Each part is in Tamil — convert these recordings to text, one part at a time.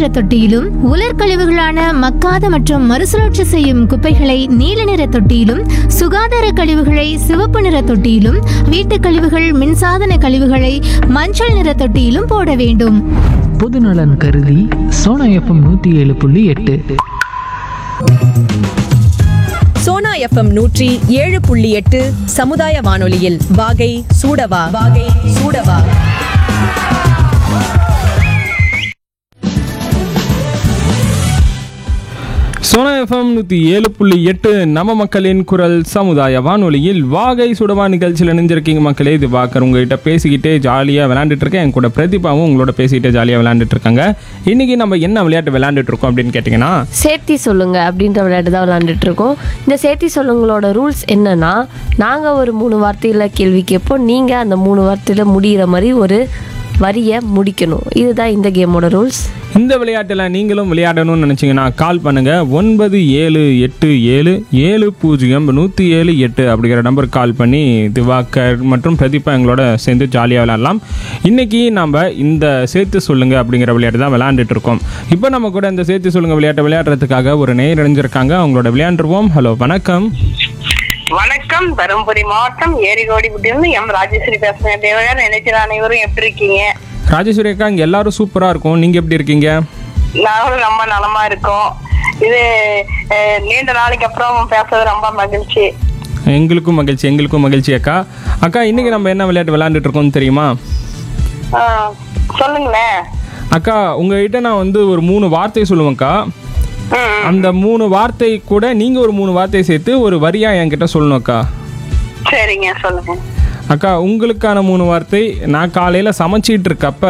நிற தொட்டியிலும் உலர் கழிவுகளான மக்காத மற்றும் மறுசுழற்சி செய்யும் குப்பைகளை நீல நிற தொட்டியிலும் சுகாதார கழிவுகளை சிவப்பு நிற தொட்டியிலும் வீட்டுக் கழிவுகள் மின்சாதன கழிவுகளை மஞ்சள் நிற தொட்டியிலும் போட வேண்டும் பொதுநலன் கருதி சோனா எஃப்எம் நூற்றி ஏழு புள்ளி எட்டு சோனா எஃப்எம் நூற்றி ஏழு புள்ளி எட்டு சமுதாய வானொலியில் வாகை சூடவா வாகை சூடவா சோனா எஃப்எம் நூற்றி ஏழு புள்ளி எட்டு நம்ம மக்களின் குரல் சமுதாய வானொலியில் வாகை சுடவா நிகழ்ச்சியில் இணைஞ்சிருக்கீங்க மக்களே இது பார்க்குற உங்ககிட்ட பேசிக்கிட்டே ஜாலியாக விளையாண்டுட்டு இருக்கேன் என் கூட பிரதிபாவும் உங்களோட பேசிக்கிட்டே ஜாலியாக விளையாண்டுட்டு இருக்காங்க இன்னைக்கு நம்ம என்ன விளையாட்டு விளையாண்டுட்டு இருக்கோம் அப்படின்னு கேட்டிங்கன்னா சேர்த்தி சொல்லுங்க அப்படின்ற விளையாட்டு தான் விளையாண்டுட்டு இருக்கோம் இந்த சேர்த்தி சொல்லுங்களோட ரூல்ஸ் என்னன்னா நாங்கள் ஒரு மூணு வார்த்தையில் கேள்வி கேட்போம் நீங்கள் அந்த மூணு வார்த்தையில் முடிகிற மாதிரி ஒரு வரியை முடிக்கணும் இதுதான் இந்த கேமோட ரூல்ஸ் இந்த விளையாட்டில் நீங்களும் விளையாடணும்னு நினச்சிங்கன்னா கால் பண்ணுங்கள் ஒன்பது ஏழு எட்டு ஏழு ஏழு பூஜ்ஜியம் நூற்றி ஏழு எட்டு அப்படிங்கிற நம்பருக்கு கால் பண்ணி திவாகர் மற்றும் பிரதீபா எங்களோட சேர்ந்து ஜாலியாக விளையாடலாம் இன்றைக்கி நம்ம இந்த சேர்த்து சொல்லுங்கள் அப்படிங்கிற விளையாட்டு தான் விளையாண்டுட்டு இருக்கோம் இப்போ நம்ம கூட இந்த சேர்த்து சொல்லுங்கள் விளையாட்டை விளையாடுறதுக்காக ஒரு நேர் இணைஞ்சிருக்காங்க அவங்களோட விளையாண்டுருவோம் ஹலோ வணக்கம் வணக்கம் தருமபுரி மாவட்டம் ஏரிகோடிபுட்டியிலிருந்து எம் ராஜேஸ்வரி பேசுறேன் தேவையான நினைக்கிற அனைவரும் எப்படி இருக்கீங்க ராஜேஸ்வரி அக்கா இங்கே எல்லாரும் சூப்பராக இருக்கும் நீங்கள் எப்படி இருக்கீங்க நாங்களும் ரொம்ப நலமா இருக்கோம் இது அஹ், நீண்ட நாளைக்கு அப்புறம் பேசுறது ரொம்ப மகிழ்ச்சி எங்களுக்கும் மகிழ்ச்சி எங்களுக்கும் மகிழ்ச்சி அக்கா அக்கா இன்றைக்கி நம்ம என்ன விளையாட்டு விளையாண்டுட்டு இருக்கோம்னு தெரியுமா ஆஹ், சொல்லுங்களேன் அக்கா உங்ககிட்ட நான் வந்து ஒரு மூணு வார்த்தை சொல்லுவேன்க்கா ம், அந்த மூணு வார்த்தை கூட நீங்க ஒரு மூணு வார்த்தையை சேர்த்து ஒரு வரியா என்கிட்ட சொல்லணும் அக்கா சரிங்க சொல்லுங்க அக்கா உங்களுக்கான மூணு வார்த்தை நான் காலையில சமைச்சிட்டு இருக்கப்ப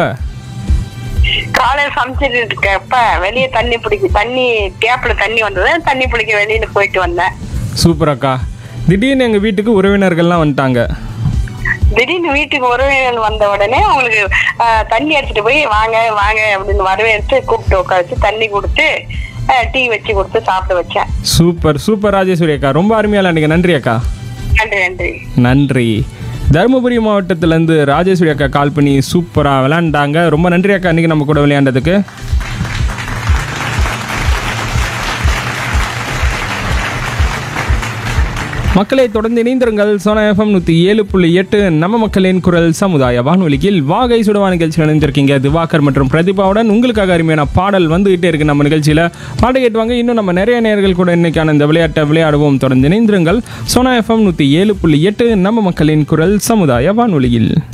காலையில சமைச்சிட்டு இருக்கப்ப வெளியே தண்ணி பிடிக்க தண்ணி டேப்ல தண்ணி வந்தது தண்ணி பிடிக்க வெளியில போயிட்டு வந்தேன் சூப்பர் அக்கா திடீர்னு எங்க வீட்டுக்கு உறவினர்கள்லாம் வந்துட்டாங்க திடீர்னு வீட்டுக்கு உறவினர்கள் வந்த உடனே அவங்களுக்கு ஆஹ், தண்ணி எடுத்துட்டு போய் வாங்க வாங்க அப்படின்னு வரவேற்று கூப்பிட்டு உட்கார வச்சு தண்ணி கொடுத்து ஆஹ், டீ வச்சு கொடுத்து சாப்பிட வச்சேன் சூப்பர் சூப்பர் ராஜேஸ்வரி அக்கா ரொம்ப அருமையா விளையாண்டீங்க நன்றி அக்கா நன்றி நன்றி நன்றி தருமபுரி மாவட்டத்திலேருந்து ராஜேஸ்வரி அக்கா கால் பண்ணி சூப்பராக விளையாண்டாங்க ரொம்ப நன்றி அக்கா இன்னைக்கு நம்ம கூட விளையாண்டதுக்கு மக்களை தொடர்ந்து இணைந்திருங்கள் சோனா எஃப்எம் நூற்றி ஏழு புள்ளி எட்டு நம்ம மக்களின் குரல் சமுதாய வானொலியில் வாகை சுடவா நிகழ்ச்சி இணைஞ்சிருக்கீங்க திவாகர் மற்றும் பிரதிபாவுடன் உங்களுக்காக அருமையான பாடல் வந்துகிட்டே இருக்கு நம்ம நிகழ்ச்சியில் பாட்டை கேட்டுவாங்க இன்னும் நம்ம நிறைய நேர்கள் கூட இன்னைக்கான இந்த விளையாட்டை விளையாடுவோம் தொடர்ந்து இணைந்திருங்கள் சோனா எஃப்எம் நூற்றி ஏழு புள்ளி எட்டு நம்ம மக்களின் குரல் சமுதாய வானொலியில்